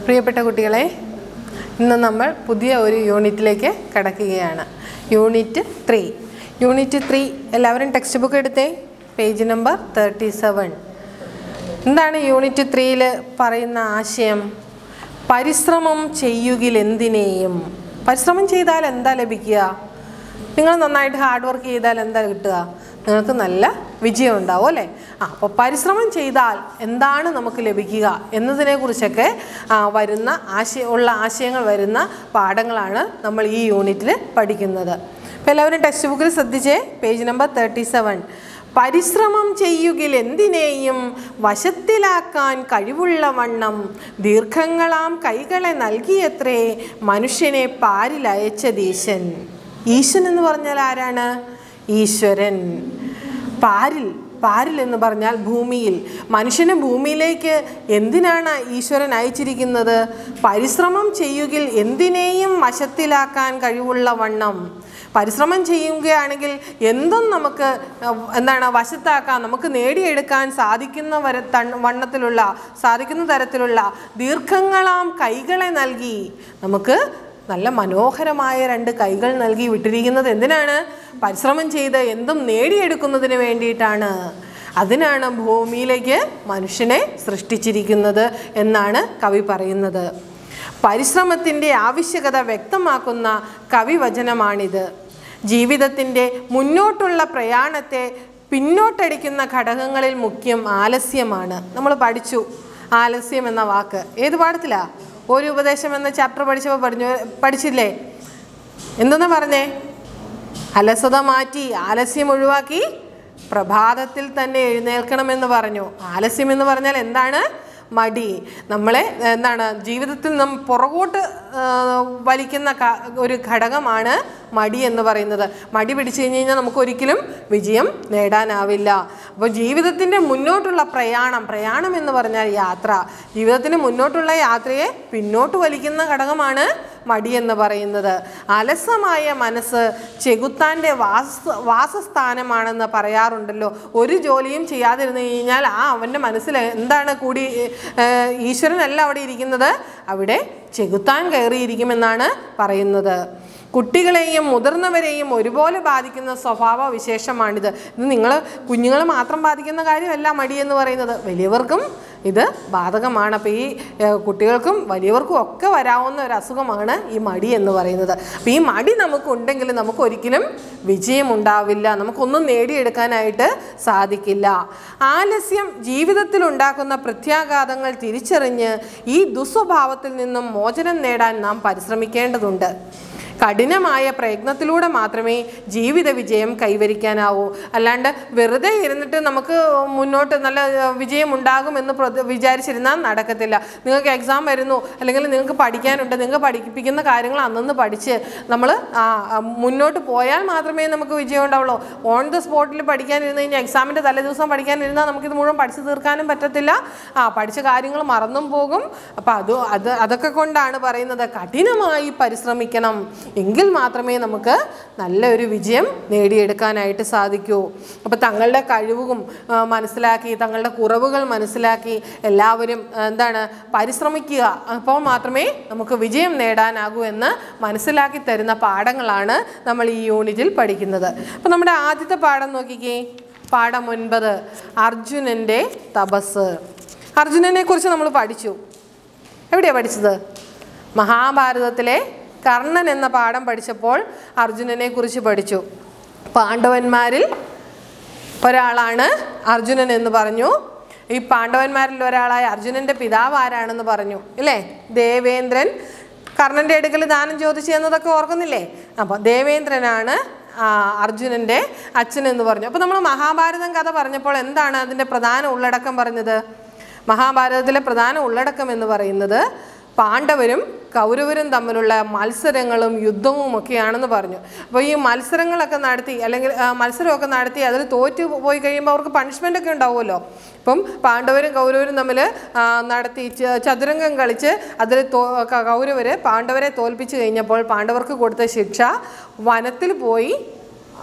പ്രിയപ്പെട്ട കുട്ടികളെ ഇന്ന് നമ്മൾ പുതിയ ഒരു യൂണിറ്റിലേക്ക് കടക്കുകയാണ് യൂണിറ്റ് ത്രീ യൂണിറ്റ് ത്രീ എല്ലാവരും ടെക്സ്റ്റ് ബുക്ക് എടുത്തേ പേജ് നമ്പർ തേർട്ടി സെവൻ എന്താണ് യൂണിറ്റ് ത്രീയിൽ പറയുന്ന ആശയം പരിശ്രമം ചെയ്യുകിൽ എന്തിനേയും പരിശ്രമം ചെയ്താൽ എന്താ ലഭിക്കുക നിങ്ങൾ നന്നായിട്ട് ഹാർഡ് വർക്ക് ചെയ്താൽ എന്താ കിട്ടുക നിങ്ങൾക്ക് നല്ല വിജയം ഉണ്ടാവും അല്ലേ ആ അപ്പോൾ പരിശ്രമം ചെയ്താൽ എന്താണ് നമുക്ക് ലഭിക്കുക എന്നതിനെ കുറിച്ചൊക്കെ ആ, വരുന്ന ആശയ ഉള്ള ആശയങ്ങൾ വരുന്ന പാഠങ്ങളാണ് നമ്മൾ ഈ യൂണിറ്റിൽ പഠിക്കുന്നത് അപ്പോൾ എല്ലാവരും ടെക്സ്റ്റ് ബുക്കിൽ ശ്രദ്ധിച്ചേ പേജ് നമ്പർ തേർട്ടി സെവൻ പരിശ്രമം ചെയ്യുകിൽ എന്തിനേയും വശത്തിലാക്കാൻ കഴിവുള്ള വണ്ണം ദീർഘങ്ങളാം കൈകളെ നൽകിയത്രേ മനുഷ്യനെ പാരിലയച്ച ദീശൻ ഈശൻ എന്ന് പറഞ്ഞാൽ ആരാണ് ഈശ്വരൻ പാരിൽ പാരിൽ എന്ന് പറഞ്ഞാൽ ഭൂമിയിൽ മനുഷ്യനെ ഭൂമിയിലേക്ക് എന്തിനാണ് ഈശ്വരൻ അയച്ചിരിക്കുന്നത് പരിശ്രമം ചെയ്യുകിൽ എന്തിനേയും വശത്തിലാക്കാൻ കഴിവുള്ള വണ്ണം പരിശ്രമം ചെയ്യുകയാണെങ്കിൽ എന്തും നമുക്ക് അഹ്, എന്താണ് വശത്താക്കാൻ നമുക്ക് നേടിയെടുക്കാൻ സാധിക്കുന്ന വര തൺ- വണ്ണത്തിലുള്ള സാധിക്കുന്ന തരത്തിലുള്ള ദീർഘങ്ങളാം കൈകളെ നൽകി നമുക്ക് നല്ല മനോഹരമായ രണ്ട് കൈകൾ നൽകി വിട്ടിരിക്കുന്നത് എന്തിനാണ് പരിശ്രമം ചെയ്ത് എന്തും നേടിയെടുക്കുന്നതിന് വേണ്ടിയിട്ടാണ് അതിനാണ് ഭൂമിയിലേക്ക് മനുഷ്യനെ സൃഷ്ടിച്ചിരിക്കുന്നത് എന്നാണ് കവി പറയുന്നത് പരിശ്രമത്തിൻ്റെ ആവശ്യകത വ്യക്തമാക്കുന്ന കവിവചനമാണിത് ജീവിതത്തിൻ്റെ മുന്നോട്ടുള്ള പ്രയാണത്തെ പിന്നോട്ടടിക്കുന്ന ഘടകങ്ങളിൽ മുഖ്യം ആലസ്യമാണ് നമ്മൾ പഠിച്ചു ആലസ്യം എന്ന വാക്ക് ഏത് പാഠത്തിലാ ഒരു ഉപദേശം എന്ന ചാപ്റ്റർ പഠിച്ചപ്പോൾ പഠിഞ്ഞു പഠിച്ചില്ലേ എന്തെന്ന് പറഞ്ഞേ അലസത മാറ്റി ആലസ്യം ഒഴിവാക്കി പ്രഭാതത്തിൽ തന്നെ എഴുന്നേൽക്കണമെന്ന് പറഞ്ഞു ആലസ്യം എന്ന് പറഞ്ഞാൽ എന്താണ് മടി നമ്മളെ എന്താണ് ജീവിതത്തിൽ നാം പുറകോട്ട് ആ, വലിക്കുന്ന ക- ഒരു ഘടകമാണ് മടി എന്ന് പറയുന്നത് മടി പിടിച്ചു കഴിഞ്ഞ് കഴിഞ്ഞാൽ നമുക്ക് ഒരിക്കലും വിജയം നേടാനാവില്ല അപ്പോൾ ജീവിതത്തിൻ്റെ മുന്നോട്ടുള്ള പ്രയാണം പ്രയാണം എന്ന് പറഞ്ഞാൽ യാത്ര ജീവിതത്തിന് മുന്നോട്ടുള്ള യാത്രയെ പിന്നോട്ട് വലിക്കുന്ന ഘടകമാണ് മടി എന്ന് പറയുന്നത് അലസമായ മനസ്സ് ചെകുത്താൻ്റെ വാസ വാസസ്ഥാനമാണെന്ന് പറയാറുണ്ടല്ലോ ഒരു ജോലിയും ചെയ്യാതിരുന്നു കഴിഞ്ഞാൽ ആ അവൻ്റെ മനസ്സിൽ എന്താണ് കൂടി ഏഹ്, ഈശ്വരനല്ല അവിടെ ഇരിക്കുന്നത് അവിടെ ചെകുത്താൻ കയറിയിരിക്കുമെന്നാണ് പറയുന്നത് കുട്ടികളെയും മുതിർന്നവരെയും ഒരുപോലെ ബാധിക്കുന്ന സ്വഭാവ വിശേഷമാണിത് ഇത് നിങ്ങൾ കുഞ്ഞുങ്ങൾ മാത്രം ബാധിക്കുന്ന കാര്യമല്ല മടി എന്ന് പറയുന്നത് വലിയവർക്കും ഇത് ബാധകമാണ് അപ്പോൾ ഈ ഏഹ്, കുട്ടികൾക്കും വലിയവർക്കും ഒക്കെ വരാവുന്ന ഒരു അസുഖമാണ് ഈ മടി എന്ന് പറയുന്നത് അപ്പോൾ ഈ മടി നമുക്കുണ്ടെങ്കിൽ നമുക്ക് ഒരിക്കലും വിജയം ഉണ്ടാവില്ല നമുക്കൊന്നും നേടിയെടുക്കാനായിട്ട് സാധിക്കില്ല ആലസ്യം ജീവിതത്തിൽ ഉണ്ടാക്കുന്ന പ്രത്യാഘാതങ്ങൾ തിരിച്ചറിഞ്ഞ് ഈ ദുസ്വഭാവത്തിൽ നിന്നും മോചനം നേടാൻ നാം പരിശ്രമിക്കേണ്ടതുണ്ട് കഠിനമായ പ്രയത്നത്തിലൂടെ മാത്രമേ ജീവിത വിജയം കൈവരിക്കാനാവൂ അല്ലാണ്ട് വെറുതെ ഇരുന്നിട്ട് നമുക്ക് മുന്നോട്ട് നല്ല ഏഹ്, വിജയം ഉണ്ടാകുമെന്ന് പ്രത- വിചാരിച്ചിരുന്നാൽ നടക്കത്തില്ല നിങ്ങൾക്ക് എക്സാം വരുന്നു അല്ലെങ്കിൽ നിങ്ങൾക്ക് പഠിക്കാനുണ്ട് നിങ്ങൾക്ക് പഠിപ്പിക്കുന്ന കാര്യങ്ങൾ അന്നന്ന് പഠിച്ച് നമ്മൾ മുന്നോട്ട് പോയാൽ മാത്രമേ നമുക്ക് വിജയം ഉണ്ടാവുള്ളൂ ഓൺ ദ സ്പോട്ടിൽ പഠിക്കാനിരുന്ന് കഴിഞ്ഞാൽ എക്സാമിൻ്റെ തലേദിവസം പഠിക്കാനിരുന്നാൽ നമുക്കിത് മുഴുവൻ പഠിച്ചു തീർക്കാനും പറ്റത്തില്ല ആ പഠിച്ച കാര്യങ്ങൾ മറന്നും പോകും അപ്പോൾ അത് അത് അതൊക്കെ കൊണ്ടാണ് പറയുന്നത് കഠിനമായി പരിശ്രമിക്കണം എങ്കിൽ മാത്രമേ നമുക്ക് നല്ലൊരു വിജയം നേടിയെടുക്കാനായിട്ട് സാധിക്കൂ അപ്പോൾ തങ്ങളുടെ കഴിവും ആ, മനസ്സിലാക്കി തങ്ങളുടെ കുറവുകൾ മനസ്സിലാക്കി എല്ലാവരും ആ, എന്താണ് പരിശ്രമിക്കുക അപ്പോൾ മാത്രമേ നമുക്ക് വിജയം നേടാനാകൂ എന്ന് മനസ്സിലാക്കി തരുന്ന പാഠങ്ങളാണ് നമ്മൾ ഈ യൂണിറ്റിൽ പഠിക്കുന്നത് അപ്പോൾ നമ്മുടെ ആദ്യത്തെ പാഠം നോക്കിക്കേ പാഠം ഒൻപത് അർജുനൻ്റെ തപസ് അർജുനനെ കുറിച്ച് നമ്മൾ പഠിച്ചു എവിടെയാണ് പഠിച്ചത് മഹാഭാരതത്തിലെ കർണൻ എന്ന പാഠം പഠിച്ചപ്പോൾ അർജുനനെ കുറിച്ച് പഠിച്ചു പാണ്ഡവന്മാരിൽ ഒരാളാണ് അർജുനൻ എന്ന് പറഞ്ഞു ഈ പാണ്ഡവന്മാരിൽ ഒരാളായ അർജുനന്റെ പിതാവ് ആരാണെന്ന് പറഞ്ഞു ഇല്ലേ ദേവേന്ദ്രൻ കർണന്റെ അടുക്കൽ ദാനം ചോദിച്ചു എന്നതൊക്കെ ഓർക്കുന്നില്ലേ അപ്പോൾ ദേവേന്ദ്രനാണ് ആ, അർജുനന്റെ അച്ഛൻ എന്ന് പറഞ്ഞു അപ്പോൾ നമ്മൾ മഹാഭാരതം കഥ പറഞ്ഞപ്പോൾ എന്താണ് അതിൻ്റെ പ്രധാന ഉള്ളടക്കം പറഞ്ഞത് മഹാഭാരതത്തിലെ പ്രധാന ഉള്ളടക്കം എന്ന് പറയുന്നത് പാണ്ഡവരും കൗരവരും തമ്മിലുള്ള മത്സരങ്ങളും യുദ്ധവും ഒക്കെയാണെന്ന് പറഞ്ഞു അപ്പോൾ ഈ മത്സരങ്ങളൊക്കെ നടത്തി അല്ലെങ്കിൽ ആ, മത്സരമൊക്കെ നടത്തി അതിൽ തോറ്റു പോയി കഴിയുമ്പോൾ അവർക്ക് പണിഷ്മെൻ്റ് ഒക്കെ ഉണ്ടാവുമല്ലോ ഇപ്പം പാണ്ഡവരും കൗരവരും തമ്മിൽ ആ, നടത്തി ച- ചതുരംഗം കളിച്ച് അതിൽ തോ ക- കൗരവര് പാണ്ഡവരെ തോൽപ്പിച്ചു കഴിഞ്ഞപ്പോൾ പാണ്ഡവർക്ക് കൊടുത്ത ശിക്ഷ വനത്തിൽ പോയി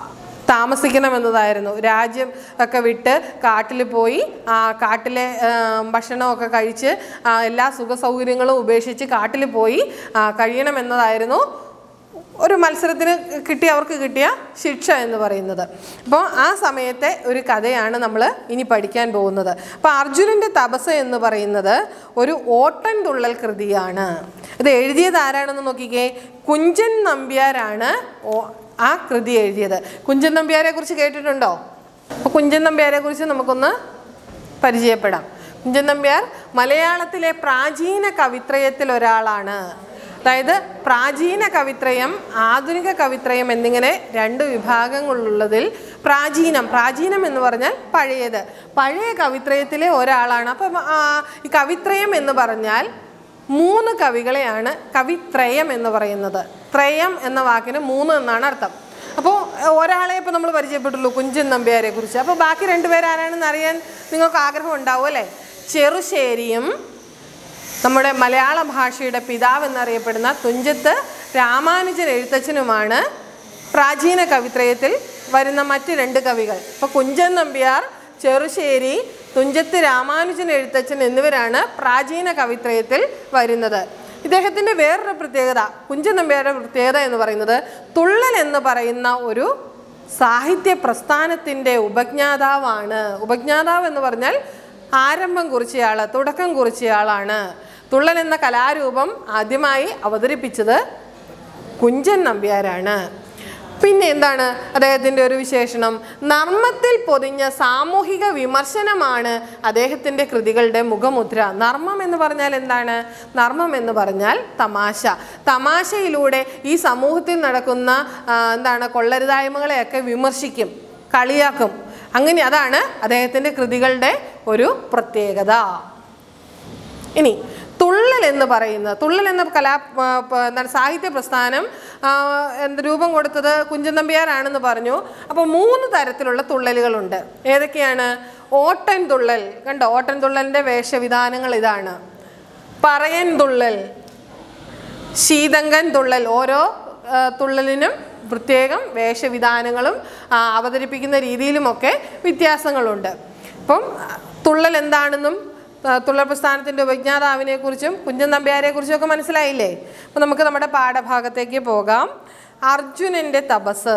താമസിക്കണമെന്നതായിരുന്നു രാജ്യം ഒക്കെ വിട്ട് കാട്ടിൽ പോയി ആ കാട്ടിലെ ആ, ഭക്ഷണമൊക്കെ കഴിച്ച് ആ, എല്ലാ സുഖ സൗകര്യങ്ങളും ഉപേക്ഷിച്ച് കാട്ടിൽ പോയി ആ, കഴിയണമെന്നതായിരുന്നു ഒരു മത്സരത്തിന് കിട്ടിയ അവർക്ക് കിട്ടിയ ശിക്ഷ എന്ന് പറയുന്നത് അപ്പോൾ ആ സമയത്തെ ഒരു കഥയാണ് നമ്മൾ ഇനി പഠിക്കാൻ പോകുന്നത് അപ്പോൾ അർജുനൻ്റെ തപസ് എന്ന് പറയുന്നത് ഒരു ഓട്ടൻ തുള്ളൽ കൃതിയാണ് ഇത് എഴുതിയത് ആരാണെന്ന് നോക്കിക്കേ കുഞ്ചൻ നമ്പ്യാരാണ് ഓ- ആ കൃതി എഴുതിയത് കുഞ്ചൻ നമ്പ്യാരെ കുറിച്ച് കേട്ടിട്ടുണ്ടോ അപ്പോൾ കുഞ്ചൻ നമ്പ്യാരെ കുറിച്ച് നമുക്കൊന്ന് പരിചയപ്പെടാം കുഞ്ചൻ നമ്പ്യാർ മലയാളത്തിലെ പ്രാചീന കവിത്രയത്തിൽ ഒരാളാണ് അതായത് പ്രാചീന കവിത്രയം ആധുനിക കവിത്രയം എന്നിങ്ങനെ രണ്ട് വിഭാഗങ്ങളുള്ളതിൽ പ്രാചീനം പ്രാചീനം എന്ന് പറഞ്ഞാൽ പഴയത് പഴയ കവിത്രയത്തിലെ ഒരാളാണ് അപ്പം ആ, ഈ കവിത്രയം എന്ന് പറഞ്ഞാൽ മൂന്ന് കവികളെയാണ് കവിത്രയം എന്ന് പറയുന്നത് ത്രയം എന്ന വാക്കിന് മൂന്ന് എന്നാണ് അർത്ഥം അപ്പോൾ ഒരാളെ ഇപ്പോൾ നമ്മൾ പരിചയപ്പെട്ടുള്ളൂ കുഞ്ചൻ നമ്പ്യാരെ കുറിച്ച് അപ്പോൾ ബാക്കി രണ്ടുപേർ ആരാണെന്ന് അറിയാൻ നിങ്ങൾക്ക് ആഗ്രഹം ഉണ്ടാവും അല്ലേ ചെറുശ്ശേരിയും നമ്മുടെ മലയാള ഭാഷയുടെ പിതാവ് എന്നറിയപ്പെടുന്ന തുഞ്ചത്ത് രാമാനുജൻ എഴുത്തച്ഛനുമാണ് പ്രാചീന കവിത്രയത്തിൽ വരുന്ന മറ്റ് രണ്ട് കവികൾ ഇപ്പോൾ കുഞ്ചൻ നമ്പ്യാർ ചെറുശ്ശേരി തുഞ്ചത്ത് രാമാനുജൻ എഴുത്തച്ഛൻ എന്നിവരാണ് പ്രാചീന കവിത്രയത്തിൽ വരുന്നത് ഇദ്ദേഹത്തിൻ്റെ വേറൊരു പ്രത്യേകത കുഞ്ചൻ നമ്പ്യാരുടെ പ്രത്യേകത എന്ന് പറയുന്നത് തുള്ളൽ എന്ന് പറയുന്ന ഒരു സാഹിത്യ പ്രസ്ഥാനത്തിൻ്റെ ഉപജ്ഞാതാവാണ് ഉപജ്ഞാതാവ് എന്ന് പറഞ്ഞാൽ ആരംഭം കുറിച്ചയാൾ തുടക്കം കുറിച്ചയാളാണ് തുള്ളൽ എന്ന കലാരൂപം ആദ്യമായി അവതരിപ്പിച്ചത് കുഞ്ചൻ നമ്പ്യാരാണ് പിന്നെ എന്താണ് അദ്ദേഹത്തിൻ്റെ ഒരു വിശേഷണം നർമ്മത്തിൽ പൊതിഞ്ഞ സാമൂഹിക വിമർശനമാണ് അദ്ദേഹത്തിൻ്റെ കൃതികളുടെ മുഖമുദ്ര നർമ്മം എന്ന് പറഞ്ഞാൽ എന്താണ് നർമ്മം എന്ന് പറഞ്ഞാൽ തമാശ തമാശയിലൂടെ ഈ സമൂഹത്തിൽ നടക്കുന്ന ആ, എന്താണ് കൊള്ളരുതായ്മകളെയൊക്കെ വിമർശിക്കും കളിയാക്കും അങ്ങനെ അതാണ് അദ്ദേഹത്തിൻ്റെ കൃതികളുടെ ഒരു പ്രത്യേകത ഇനി തുള്ളൽ എന്ന് പറയുന്നത് തുള്ളൽ എന്ന കലാ ആ, പ- എന്താണ് സാഹിത്യ പ്രസ്ഥാനം ആ, എന്ത് രൂപം കൊടുത്തത് കുഞ്ചൻ നമ്പ്യാരാണെന്ന് പറഞ്ഞു അപ്പോൾ മൂന്ന് തരത്തിലുള്ള തുള്ളലുകളുണ്ട് ഏതൊക്കെയാണ് ഓട്ടൻ തുള്ളൽ കണ്ടോ ഓട്ടൻ തുള്ളലിൻ്റെ വേഷവിധാനങ്ങൾ ഇതാണ് പറയൻ തുള്ളൽ ശീതങ്കൻ തുള്ളൽ ഓരോ ആ, തുള്ളലിനും പ്രത്യേകം വേഷവിധാനങ്ങളും ആ, അവതരിപ്പിക്കുന്ന രീതിയിലുമൊക്കെ വ്യത്യാസങ്ങളുണ്ട് അപ്പം ആ, തുള്ളൽ എന്താണെന്നും ആ, തുള്ളൽ പ്രസ്ഥാനത്തിൻ്റെ ഉപജ്ഞാതാവിനെ കുറിച്ചും കുഞ്ചൻ നമ്പ്യാരെ കുറിച്ചും ഒക്കെ മനസ്സിലായില്ലേ അപ്പം നമുക്ക് നമ്മുടെ പാഠഭാഗത്തേക്ക് പോകാം അർജുനൻ്റെ തപസ്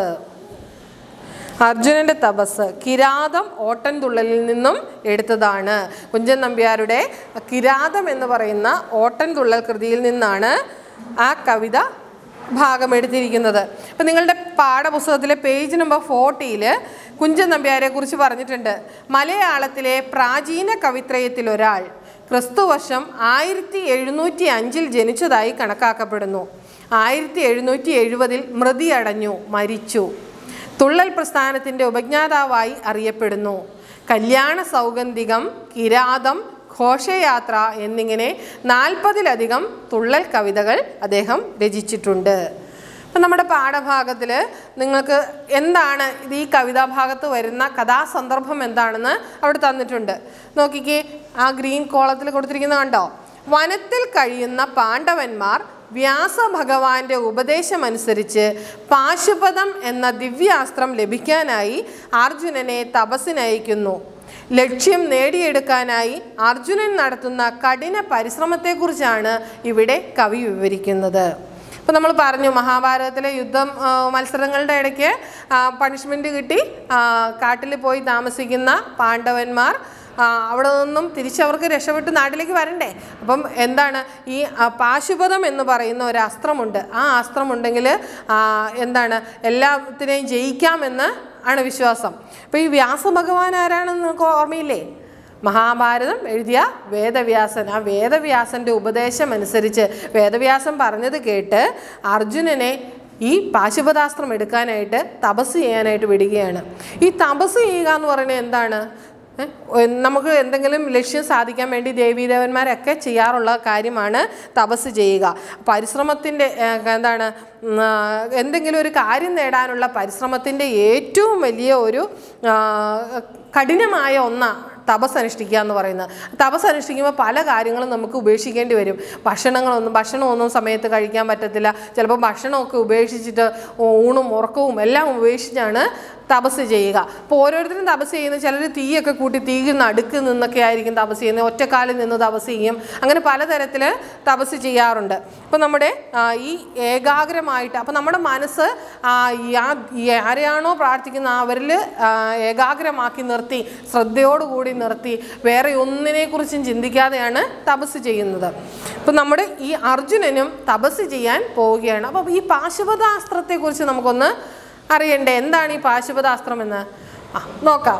അർജുനന്റെ തപസ് കിരാതം ഓട്ടൻ തുള്ളലിൽ നിന്നും എടുത്തതാണ് കുഞ്ചൻ നമ്പ്യാരുടെ കിരാതം എന്ന് പറയുന്ന ഓട്ടൻ തുള്ളൽ കൃതിയിൽ നിന്നാണ് ആ കവിത ഭാഗം എടുത്തിരിക്കുന്നത് അപ്പം നിങ്ങളുടെ പാഠപുസ്തകത്തിലെ പേജ് നമ്പർ ഫോർട്ടിയിൽ കുഞ്ചൻ നമ്പ്യാരെ കുറിച്ച് പറഞ്ഞിട്ടുണ്ട് മലയാളത്തിലെ പ്രാചീന കവിത്രയത്തിൽ ഒരാൾ ക്രിസ്തുവർഷം ആയിരത്തി എഴുന്നൂറ്റി അഞ്ചിൽ ജനിച്ചതായി കണക്കാക്കപ്പെടുന്നു ആയിരത്തി എഴുന്നൂറ്റി എഴുപതിൽ മൃതി അടഞ്ഞു മരിച്ചു തുള്ളൽ പ്രസ്ഥാനത്തിൻ്റെ ഉപജ്ഞാതാവായി അറിയപ്പെടുന്നു കല്യാണ സൗഗന്ധികം കിരാതം ഘോഷയാത്ര എന്നിങ്ങനെ നാൽപ്പതിലധികം തുള്ളൽ കവിതകൾ അദ്ദേഹം രചിച്ചിട്ടുണ്ട് അപ്പം നമ്മുടെ പാഠഭാഗത്തിൽ നിങ്ങൾക്ക് എന്താണ് ഇത് ഈ കവിതാഭാഗത്ത് വരുന്ന കഥാസന്ദർഭം എന്താണെന്ന് അവിടെ തന്നിട്ടുണ്ട് നോക്കിക്കേ ആ ഗ്രീൻ കോളത്തിൽ കൊടുത്തിരിക്കുന്നത് കണ്ടോ വനത്തിൽ കഴിയുന്ന പാണ്ഡവന്മാർ വ്യാസഭഗവാന്റെ ഉപദേശമനുസരിച്ച് പാശുപതം എന്ന ദിവ്യാസ്ത്രം ലഭിക്കാനായി അർജുനനെ തപസ്സിനയക്കുന്നു ലക്ഷ്യം നേടിയെടുക്കാനായി അർജുനൻ നടത്തുന്ന കഠിന പരിശ്രമത്തെക്കുറിച്ചാണ് ഇവിടെ കവി വിവരിക്കുന്നത് അപ്പോൾ നമ്മൾ പറഞ്ഞു മഹാഭാരതത്തിലെ യുദ്ധം ആ, മത്സരങ്ങളുടെ ഇടയ്ക്ക് പണിഷ്മെൻ്റ് കിട്ടി ആ, കാട്ടിൽ പോയി താമസിക്കുന്ന പാണ്ഡവന്മാർ ആ, അവിടെ നിന്നും തിരിച്ചവർക്ക് രക്ഷപ്പെട്ട് നാട്ടിലേക്ക് വരണ്ടേ അപ്പം എന്താണ് ഈ ആ, പാശുപതം എന്ന് പറയുന്ന ഒരു അസ്ത്രമുണ്ട് ആ അസ്ത്രമുണ്ടെങ്കിൽ ആ, എന്താണ് എല്ലാത്തിനെയും ജയിക്കാമെന്ന് ആണ് വിശ്വാസം അപ്പോൾ ഈ വ്യാസഭഗവാൻ ആരാണെന്ന് നിങ്ങൾക്ക് ഓർമ്മയില്ലേ മഹാഭാരതം എഴുതിയ വേദവ്യാസൻ ആ വേദവ്യാസൻ്റെ ഉപദേശം അനുസരിച്ച് വേദവ്യാസൻ പറഞ്ഞത് കേട്ട് അർജുനനെ ഈ പാശുപതാസ്ത്രം എടുക്കാനായിട്ട് തപസ് ചെയ്യാനായിട്ട് വിടുകയാണ് ഈ തപസ് ചെയ്യുക എന്ന് പറയുന്നത് എന്താണ് ഏ? ഒ- നമുക്ക് എന്തെങ്കിലും ലക്ഷ്യം സാധിക്കാൻ വേണ്ടി ദേവീദേവന്മാരൊക്കെ ചെയ്യാറുള്ള കാര്യമാണ് തപസ് ചെയ്യുക പരിശ്രമത്തിൻ്റെ ഏ, എന്താണ് ഉം, ആ, എന്തെങ്കിലും ഒരു കാര്യം നേടാനുള്ള പരിശ്രമത്തിൻ്റെ ഏറ്റവും വലിയ ഒരു ആ, കഠിനമായ ഒന്നാണ് തപസ് അനുഷ്ഠിക്കുക എന്ന് പറയുന്നത് തപസ് അനുഷ്ഠിക്കുമ്പോൾ പല കാര്യങ്ങളും നമുക്ക് ഉപേക്ഷിക്കേണ്ടി വരും ഭക്ഷണങ്ങളൊന്നും ഭക്ഷണമൊന്നും സമയത്ത് കഴിക്കാൻ പറ്റത്തില്ല ചിലപ്പോൾ ഭക്ഷണമൊക്കെ ഉപേക്ഷിച്ചിട്ട് ഊണും ഉറക്കവും എല്ലാം ഉപേക്ഷിച്ചാണ് തപസ് ചെയ്യുക അപ്പോൾ ഓരോരുത്തരും തപസ് ചെയ്യുന്നത് ചിലർ തീയൊക്കെ കൂട്ടി തീ നടുക്ക് നിന്നൊക്കെ ആയിരിക്കും തപസ് ചെയ്യുന്നത് ഒറ്റക്കാലിൽ നിന്ന് തപസ് ചെയ്യും അങ്ങനെ പലതരത്തിൽ തപസ് ചെയ്യാറുണ്ട് അപ്പോൾ നമ്മുടെ ആ, ഈ ഏകാഗ്രമായിട്ട് അപ്പോൾ നമ്മുടെ മനസ്സ് ആ, ഈ ആ- ഈ ആരെയാണോ പ്രാർത്ഥിക്കുന്ന അവരിൽ ഏകാഗ്രമാക്കി നിർത്തി ശ്രദ്ധയോടുകൂടി നിർത്തി വേറെ ഒന്നിനെക്കുറിച്ചും ചിന്തിക്കാതെയാണ് തപസ് ചെയ്യുന്നത് അപ്പം നമ്മുടെ ഈ അർജുനനും തപസ് ചെയ്യാൻ പോവുകയാണ് അപ്പോൾ ഈ പാശുപതാസ്ത്രത്തെക്കുറിച്ച് നമുക്കൊന്ന് അറിയണ്ടേ എന്താണ് ഈ പാശുപതാസ്ത്രം എന്ന് ആ നോക്കാം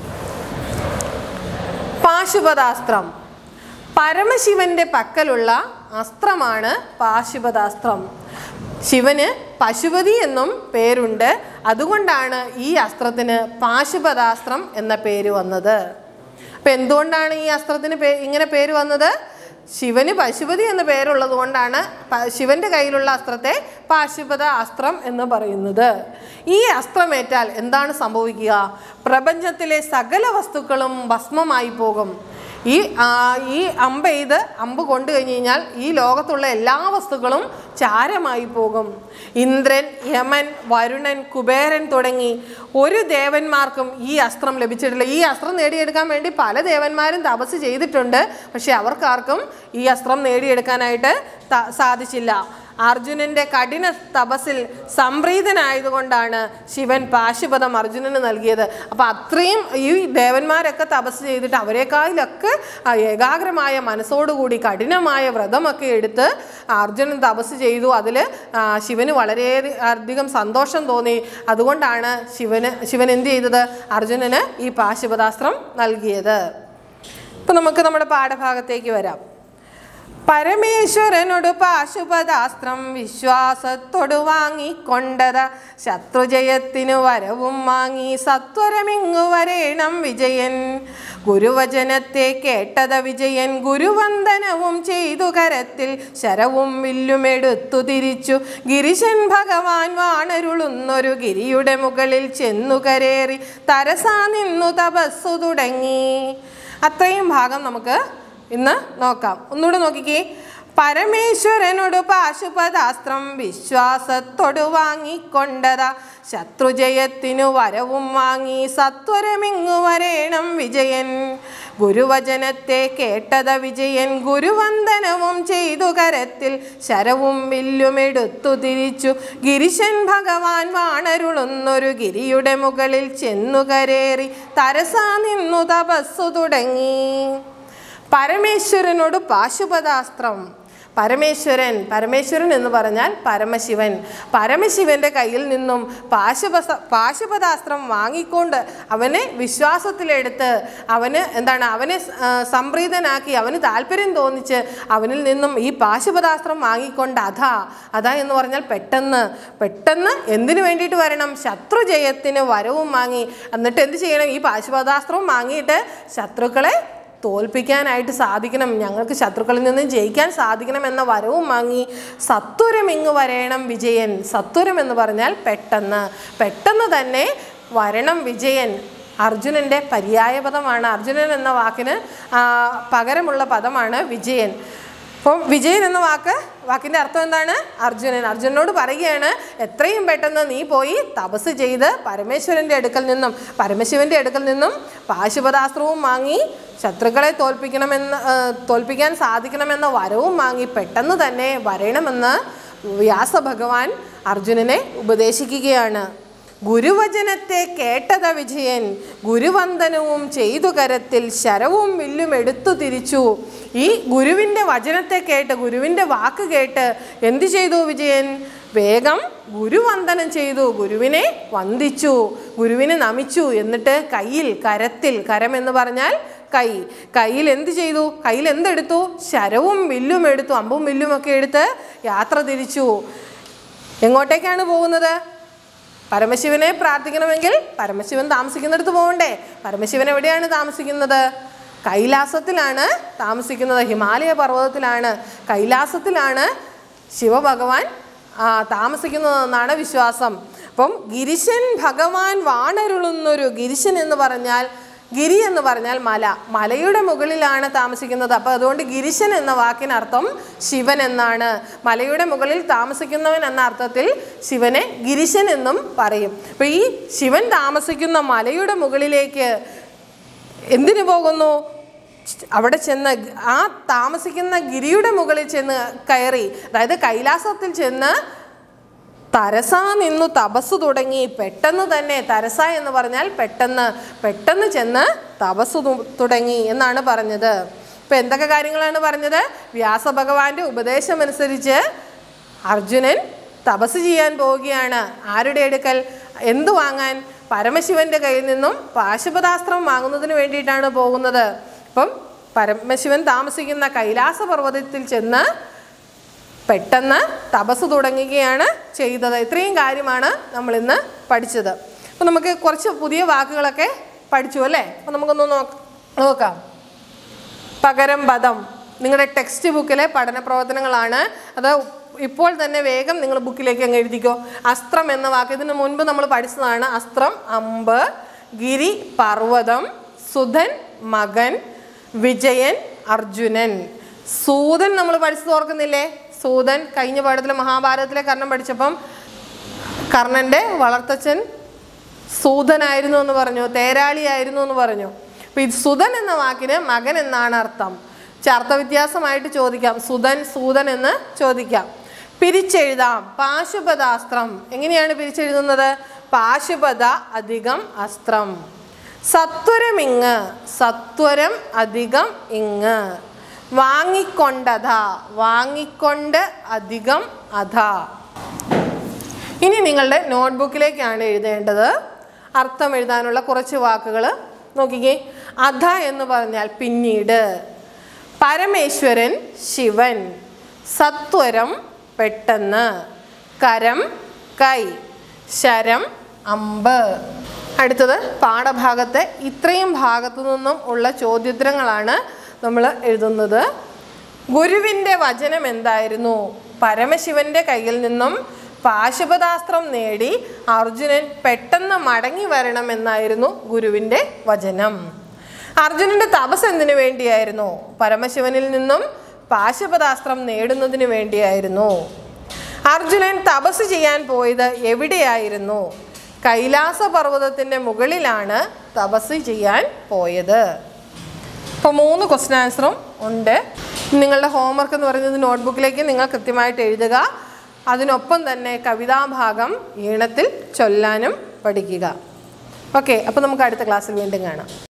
പാശുപതാസ്ത്രം പരമശിവന്റെ പക്കലുള്ള അസ്ത്രമാണ് പാശുപതാസ്ത്രം ശിവന് പശുപതി എന്നും പേരുണ്ട് അതുകൊണ്ടാണ് ഈ അസ്ത്രത്തിന് പാശുപതാസ്ത്രം എന്ന പേര് വന്നത് അപ്പം എന്തുകൊണ്ടാണ് ഈ അസ്ത്രത്തിന് പേ ഇങ്ങനെ പേര് വന്നത് ശിവന് പശുപതി എന്ന പേരുള്ളത് കൊണ്ടാണ് പ- ശിവന്റെ കയ്യിലുള്ള അസ്ത്രത്തെ പാശുപത അസ്ത്രം എന്ന് പറയുന്നത് ഈ അസ്ത്രമേറ്റാൽ എന്താണ് സംഭവിക്കുക പ്രപഞ്ചത്തിലെ സകല വസ്തുക്കളും ഭസ്മമായി പോകും ഈ ആ, ഈ അമ്പ് ചെയ്ത് അമ്പ് കൊണ്ടു കഴിഞ്ഞ് കഴിഞ്ഞാൽ ഈ ലോകത്തുള്ള എല്ലാ വസ്തുക്കളും ചാരമായി പോകും ഇന്ദ്രൻ യമൻ വരുണൻ കുബേരൻ തുടങ്ങി ഒരു ദേവന്മാർക്കും ഈ അസ്ത്രം ലഭിച്ചിട്ടില്ല ഈ അസ്ത്രം നേടിയെടുക്കാൻ വേണ്ടി പല ദേവന്മാരും തപസ് ചെയ്തിട്ടുണ്ട് പക്ഷെ അവർക്കാർക്കും ഈ അസ്ത്രം നേടിയെടുക്കാനായിട്ട് ത- സാധിച്ചില്ല അർജുനന്റെ കഠിന തപസ്സിൽ സംപ്രീതനായതുകൊണ്ടാണ് ശിവൻ പാശുപതം അർജുനന് നൽകിയത് അപ്പം അത്രയും ഈ ദേവന്മാരൊക്കെ തപസ് ചെയ്തിട്ട് അവരെക്കാളിലൊക്കെ ആ ഏകാഗ്രമായ മനസ്സോടുകൂടി കഠിനമായ വ്രതമൊക്കെ എടുത്ത് അർജുനൻ തപസ് ചെയ്തു അതിൽ ശിവന് വളരെ അധികം സന്തോഷം തോന്നി അതുകൊണ്ടാണ് ശിവന് ശിവൻ എന്ത് ചെയ്തത് അർജുനന് ഈ പാശുപതാസ്ത്രം നൽകിയത് ഇപ്പം നമുക്ക് നമ്മുടെ പാഠഭാഗത്തേക്ക് വരാം പരമേശ്വരനോട് പാശുപതാസ്ത്രം വിശ്വാസത്തോട് വാങ്ങിക്കൊണ്ടത് ശത്രുജയത്തിനു വരവും വാങ്ങി സത്വരമിങ്ങു വരേണം വിജയൻ ഗുരുവചനത്തെ കേട്ടത വിജയൻ ഗുരുവന്ദനവും ചെയ്തു കരത്തിൽ ശരവും വില്ലുമെടുത്തു തിരിച്ചു ഗിരിശൻ ഭഗവാൻ വാണരുളുന്നൊരു ഗിരിയുടെ മുകളിൽ ചെന്നു കരേറി തരസാ നിന്നു തപസ്സു തുടങ്ങി അത്രയും ഭാഗം നമുക്ക് ഇന്ന് നോക്കാം ഒന്നുകൂടെ നോക്കിക്കേ പരമേശ്വരനോട് പാശുപതാസ്ത്രം വിശ്വാസത്തോട് വാങ്ങിക്കൊണ്ടതാ ശത്രുജയത്തിനു വരവും വാങ്ങി സത്വരമിങ്ങു വരേണം വിജയൻ ഗുരുവചനത്തെ കേട്ടത വിജയൻ ഗുരുവന്ദനവും ചെയ്തു കരത്തിൽ ശരവും വില്ലുമെടുത്തു തിരിച്ചു ഗിരിശൻ ഭഗവാൻ വാണരുളുന്നൊരു ഗിരിയുടെ മുകളിൽ ചെന്നു കരേറി തരസാ നിന്നു തപസ്സു തുടങ്ങി പരമേശ്വരനോട് പാശുപതാസ്ത്രം പരമേശ്വരൻ പരമേശ്വരൻ എന്ന് പറഞ്ഞാൽ പരമശിവൻ പരമശിവന്റെ കയ്യിൽ നിന്നും പാശുപസ പാശുപതാസ്ത്രം വാങ്ങിക്കൊണ്ട് അവനെ വിശ്വാസത്തിലെടുത്ത് അവന് എന്താണ് അവനെ ആ, സംപ്രീതനാക്കി അവന് താല്പര്യം തോന്നിച്ച് അവനിൽ നിന്നും ഈ പാശുപതാസ്ത്രം വാങ്ങിക്കൊണ്ട് അതാ അതാ എന്ന് പറഞ്ഞാൽ പെട്ടെന്ന് പെട്ടെന്ന് എന്തിനു വേണ്ടിയിട്ട് വരണം ശത്രുജയത്തിന് വരവും വാങ്ങി എന്നിട്ട് എന്ത് ചെയ്യണം ഈ പാശുപതാസ്ത്രവും വാങ്ങിയിട്ട് ശത്രുക്കളെ തോൽപ്പിക്കാനായിട്ട് സാധിക്കണം ഞങ്ങൾക്ക് ശത്രുക്കളിൽ നിന്ന് ജയിക്കാൻ സാധിക്കണം എന്ന വരവും വാങ്ങി സത്വരം ഇങ്ങ് വരേണം വിജയൻ സത്വരം എന്ന് പറഞ്ഞാൽ പെട്ടെന്ന് പെട്ടെന്ന് തന്നെ വരണം വിജയൻ അർജുനൻ്റെ പര്യായ പദമാണ് അർജുനൻ എന്ന വാക്കിന് ആ, പകരമുള്ള പദമാണ് വിജയൻ അപ്പം വിജയൻ എന്ന വാക്ക് വാക്കിൻ്റെ അർത്ഥം എന്താണ് അർജുനൻ അർജുനനോട് പറയുകയാണ് എത്രയും പെട്ടെന്ന് നീ പോയി തപസ് ചെയ്ത് പരമേശ്വരൻ്റെ അടുക്കൽ നിന്നും പരമശിവൻ്റെ അടുക്കൽ നിന്നും പാശുപതാസ്ത്രവും വാങ്ങി ശത്രുക്കളെ തോൽപ്പിക്കണമെന്ന് ആ, തോൽപ്പിക്കാൻ സാധിക്കണമെന്ന വരവും വാങ്ങി പെട്ടെന്ന് തന്നെ വരണമെന്ന് വ്യാസഭഗവാൻ അർജുനനെ ഉപദേശിക്കുകയാണ് ഗുരുവചനത്തെ കേട്ടത വിജയൻ ഗുരുവന്ദനവും ചെയ്തു കരത്തിൽ ശരവും വില്ലും എടുത്തു തിരിച്ചു ഈ ഗുരുവിൻ്റെ വചനത്തെ കേട്ട് ഗുരുവിൻ്റെ വാക്ക് കേട്ട് എന്തു ചെയ്തു വിജയൻ വേഗം ഗുരുവന്ദനം ചെയ്തു ഗുരുവിനെ വന്ദിച്ചു ഗുരുവിനെ നമിച്ചു എന്നിട്ട് കയ്യിൽ കരത്തിൽ കരം എന്ന് പറഞ്ഞാൽ കൈ കയ്യിൽ എന്ത് ചെയ്തു കയ്യിൽ എന്തെടുത്തു ശരവും വില്ലും എടുത്തു അമ്പും വില്ലും ഒക്കെ എടുത്ത് യാത്ര തിരിച്ചു എങ്ങോട്ടേക്കാണ് പോകുന്നത് പരമശിവനെ പ്രാർത്ഥിക്കണമെങ്കിൽ പരമശിവൻ താമസിക്കുന്നിടത്ത് പോകണ്ടേ പരമശിവൻ എവിടെയാണ് താമസിക്കുന്നത് കൈലാസത്തിലാണ് താമസിക്കുന്നത് ഹിമാലയ പർവ്വതത്തിലാണ് കൈലാസത്തിലാണ് ശിവഭഗവാൻ ആ, താമസിക്കുന്നതെന്നാണ് വിശ്വാസം അപ്പം ഗിരിശൻ ഭഗവാൻ വാണരുളുന്നൊരു ഗിരിശൻ എന്ന് പറഞ്ഞാൽ ഗിരി എന്ന് പറഞ്ഞാൽ മല മലയുടെ മുകളിലാണ് താമസിക്കുന്നത് അപ്പോൾ അതുകൊണ്ട് ഗിരിശൻ എന്ന വാക്കിനർത്ഥം ശിവൻ എന്നാണ് മലയുടെ മുകളിൽ താമസിക്കുന്നവൻ എന്ന അർത്ഥത്തിൽ ശിവനെ ഗിരിശൻ എന്നും പറയും അപ്പോൾ ഈ ശിവൻ താമസിക്കുന്ന മലയുടെ മുകളിലേക്ക് എന്തിനു പോകുന്നു അവിടെ ചെന്ന് ആ താമസിക്കുന്ന ഗിരിയുടെ മുകളിൽ ചെന്ന് കയറി അതായത് കൈലാസത്തിൽ ചെന്ന് തരസ നിന്നു തപസ് തുടങ്ങി പെട്ടെന്ന് തന്നെ തരസ എന്ന് പറഞ്ഞാൽ പെട്ടെന്ന് പെട്ടെന്ന് ചെന്ന് തപസ് തു- തുടങ്ങി എന്നാണ് പറഞ്ഞത് ഇപ്പം എന്തൊക്കെ കാര്യങ്ങളാണ് പറഞ്ഞത് വ്യാസഭഗവാന്റെ ഉപദേശമനുസരിച്ച് അർജുനൻ തപസ് ചെയ്യാൻ പോവുകയാണ് ആരുടെ അടുക്കൽ എന്തു വാങ്ങാൻ പരമശിവന്റെ കയ്യിൽ നിന്നും പാശുപതാസ്ത്രം വാങ്ങുന്നതിന് വേണ്ടിയിട്ടാണ് പോകുന്നത് അപ്പം പരമശിവൻ താമസിക്കുന്ന കൈലാസ പർവ്വതത്തിൽ ചെന്ന് പെട്ടെന്ന് തപസ് തുടങ്ങുകയാണ് ചെയ്തത് ഇത്രയും കാര്യമാണ് നമ്മൾ ഇന്ന് പഠിച്ചത് അപ്പോൾ നമുക്ക് കുറച്ച് പുതിയ വാക്കുകളൊക്കെ പഠിച്ചു അല്ലേ അപ്പോൾ നമുക്കൊന്ന് നോക്ക നോക്കാം പകരം പദം നിങ്ങളുടെ ടെക്സ്റ്റ് ബുക്കിലെ പഠന പ്രവർത്തനങ്ങളാണ് അത് ഇപ്പോൾ തന്നെ വേഗം നിങ്ങൾ ബുക്കിലേക്ക് അങ്ങ് എഴുതിക്കോ അസ്ത്രം എന്ന വാക്ക് ഇതിന് മുൻപ് നമ്മൾ പഠിച്ചതാണ് അസ്ത്രം അമ്പ് ഗിരി പർവ്വതം സുധൻ മകൻ വിജയൻ അർജുനൻ സൂതൻ നമ്മൾ പഠിച്ചത് ഓർക്കുന്നില്ലേ സൂതൻ കഴിഞ്ഞ പാഠത്തിലെ മഹാഭാരതത്തിലെ കർണം പഠിച്ചപ്പം കർണൻ്റെ വളർത്തച്ഛൻ സൂതനായിരുന്നു എന്ന് പറഞ്ഞു തേരാളിയായിരുന്നു എന്ന് പറഞ്ഞു അപ്പൊ ഈ സുതൻ എന്ന വാക്കിന് മകൻ എന്നാണ് അർത്ഥം ച- അർത്ഥവ്യത്യാസമായിട്ട് ചോദിക്കാം സുതൻ സൂതൻ എന്ന് ചോദിക്കാം പിരിച്ചെഴുതാം പാശുപതാസ്ത്രം എങ്ങനെയാണ് പിരിച്ചെഴുതുന്നത് പാശുപത അധികം അസ്ത്രം സത്വരമിങ് സത്വരം അധികം ഇങ് വാങ്ങിക്കൊണ്ടത വാങ്ങിക്കൊണ്ട് അധികം അധ ഇനി നിങ്ങളുടെ നോട്ട്ബുക്കിലേക്കാണ് എഴുതേണ്ടത് അർത്ഥം എഴുതാനുള്ള കുറച്ച് വാക്കുകൾ നോക്കിക്കേ അധ എന്ന് പറഞ്ഞാൽ പിന്നീട് പരമേശ്വരൻ ശിവൻ സത്വരം പെട്ടെന്ന് കരം കൈ ശരം അമ്പ് അടുത്തത് പാഠഭാഗത്തെ ഇത്രയും ഭാഗത്തു നിന്നും ഉള്ള ചോദ്യോത്തരങ്ങളാണ് നമ്മൾ എഴുതുന്നത് ഗുരുവിൻ്റെ വചനം എന്തായിരുന്നു പരമശിവന്റെ കയ്യിൽ നിന്നും പാശുപതാസ്ത്രം നേടി അർജുനൻ പെട്ടെന്ന് മടങ്ങി വരണമെന്നായിരുന്നു ഗുരുവിൻ്റെ വചനം അർജുനന്റെ തപസ് എന്തിനു വേണ്ടിയായിരുന്നു പരമശിവനിൽ നിന്നും പാശുപതാസ്ത്രം നേടുന്നതിന് വേണ്ടിയായിരുന്നു അർജുനൻ തപസ് ചെയ്യാൻ പോയത് എവിടെയായിരുന്നു കൈലാസ പർവ്വതത്തിൻ്റെ മുകളിലാണ് തപസ് ചെയ്യാൻ പോയത് ഇപ്പോൾ മൂന്ന് ക്വസ്റ്റ്യൻ ആൻസറും ഉണ്ട് നിങ്ങളുടെ ഹോംവർക്ക് എന്ന് പറയുന്നത് നോട്ട്ബുക്കിലേക്ക് നിങ്ങൾ കൃത്യമായിട്ട് എഴുതുക അതിനൊപ്പം തന്നെ കവിതാഭാഗം ഈണത്തിൽ ചൊല്ലാനും പഠിക്കുക ഓക്കെ അപ്പോൾ നമുക്ക് അടുത്ത ക്ലാസ്സിൽ വീണ്ടും കാണാം